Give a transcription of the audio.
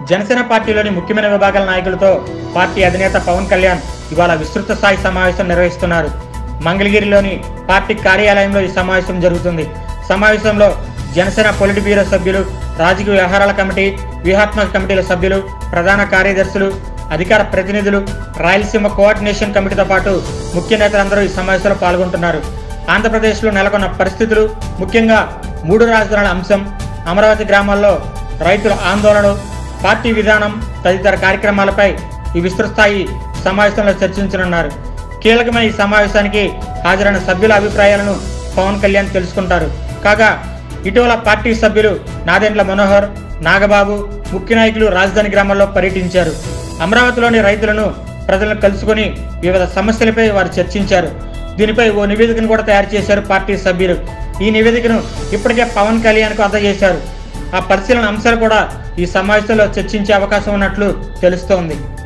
జనసేన పార్టీలోని ముఖ్యమైన విభాగాల నాయకులతో పార్టీ అధినేత పవన్ కళ్యాణ్ ఇవాళ విస్తృత స్థాయి సమావేశం నిర్వహిస్తున్నారు మంగళగిరిలోని పార్టీ కార్యాలయంలో ఈ సమావేశం జరుగుతుంది సమావేశంలో జనసేన పొలిట్ బ్యూరో సభ్యులు రాజకీయ వ్యవహారాల కమిటీ వ్యూహాత్మక కమిటీల సభ్యులు ప్రధాన కార్యదర్శులు అధికార ప్రతినిధులు రాయలసీమ కోఆర్డినేషన్ కమిటీతో పాటు ముఖ్య నేతలందరూ ఈ సమావేశంలో పాల్గొంటున్నారు ఆంధ్రప్రదేశ్లో నెలకొన్న పరిస్థితులు ముఖ్యంగా మూడు రాజధానుల అంశం అమరావతి గ్రామాల్లో రైతుల ఆందోళనలు పార్టీ విధానం తదితర కార్యక్రమాలపై ఈ విస్తృత స్థాయి సమావేశంలో చర్చించనున్నారు కీలకమైన ఈ సమావేశానికి హాజరైన సభ్యుల అభిప్రాయాలను పవన్ కళ్యాణ్ తెలుసుకుంటారు కాగా ఇటీవల పార్టీ సభ్యులు నాదెండ్ల మనోహర్ నాగబాబు ముఖ్య నాయకులు రాజధాని గ్రామాల్లో పర్యటించారు అమరావతిలోని రైతులను ప్రజలను కలుసుకొని వివిధ సమస్యలపై వారు చర్చించారు దీనిపై ఓ నివేదికను కూడా తయారు చేశారు పార్టీ సభ్యులు ఈ నివేదికను ఇప్పటికే పవన్ కళ్యాణ్కు అందజేశారు ఆ పరిశీలన అంశాలు కూడా ఈ సమావేశంలో చర్చించే అవకాశం ఉన్నట్లు తెలుస్తోంది